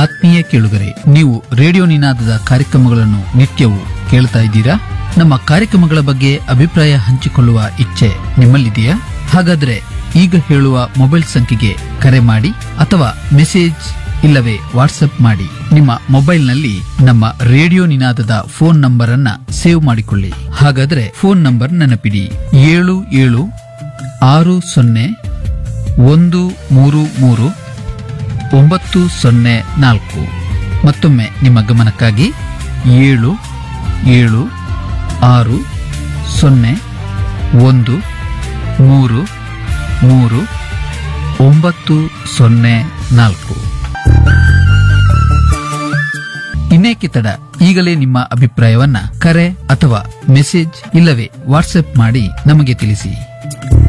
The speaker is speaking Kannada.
ಆತ್ಮೀಯ ಕೇಳುಗರೆ ನೀವು ರೇಡಿಯೋ ನಿನಾದದ ಕಾರ್ಯಕ್ರಮಗಳನ್ನು ನಿತ್ಯವೂ ಕೇಳ್ತಾ ಇದ್ದೀರಾ ನಮ್ಮ ಕಾರ್ಯಕ್ರಮಗಳ ಬಗ್ಗೆ ಅಭಿಪ್ರಾಯ ಹಂಚಿಕೊಳ್ಳುವ ಇಚ್ಛೆ ನಿಮ್ಮಲ್ಲಿದೆಯಾ ಹಾಗಾದ್ರೆ ಈಗ ಹೇಳುವ ಮೊಬೈಲ್ ಸಂಖ್ಯೆಗೆ ಕರೆ ಮಾಡಿ ಅಥವಾ ಮೆಸೇಜ್ ಇಲ್ಲವೇ ವಾಟ್ಸ್ಆಪ್ ಮಾಡಿ ನಿಮ್ಮ ಮೊಬೈಲ್ನಲ್ಲಿ ನಮ್ಮ ರೇಡಿಯೋ ನಿನಾದದ ಫೋನ್ ನಂಬರ್ ಅನ್ನ ಸೇವ್ ಮಾಡಿಕೊಳ್ಳಿ ಹಾಗಾದ್ರೆ ಫೋನ್ ನಂಬರ್ ನೆನಪಿಡಿ ಏಳು ಏಳು ಆರು ಸೊನ್ನೆ ಒಂದು ಮೂರು ಮೂರು ಒಂಬತ್ತು ಸೊನ್ನೆ ನಾಲ್ಕು ಮತ್ತೊಮ್ಮೆ ನಿಮ್ಮ ಗಮನಕ್ಕಾಗಿ ಏಳು ಏಳು ಆರು ಸೊನ್ನೆ ಒಂದು ಮೂರು ಮೂರು ಒಂಬತ್ತು ಸೊನ್ನೆ ನಾಲ್ಕು ಇನ್ನೇಕೆ ತಡ ಈಗಲೇ ನಿಮ್ಮ ಅಭಿಪ್ರಾಯವನ್ನ ಕರೆ ಅಥವಾ ಮೆಸೇಜ್ ಇಲ್ಲವೇ ವಾಟ್ಸ್ಆಪ್ ಮಾಡಿ ನಮಗೆ ತಿಳಿಸಿ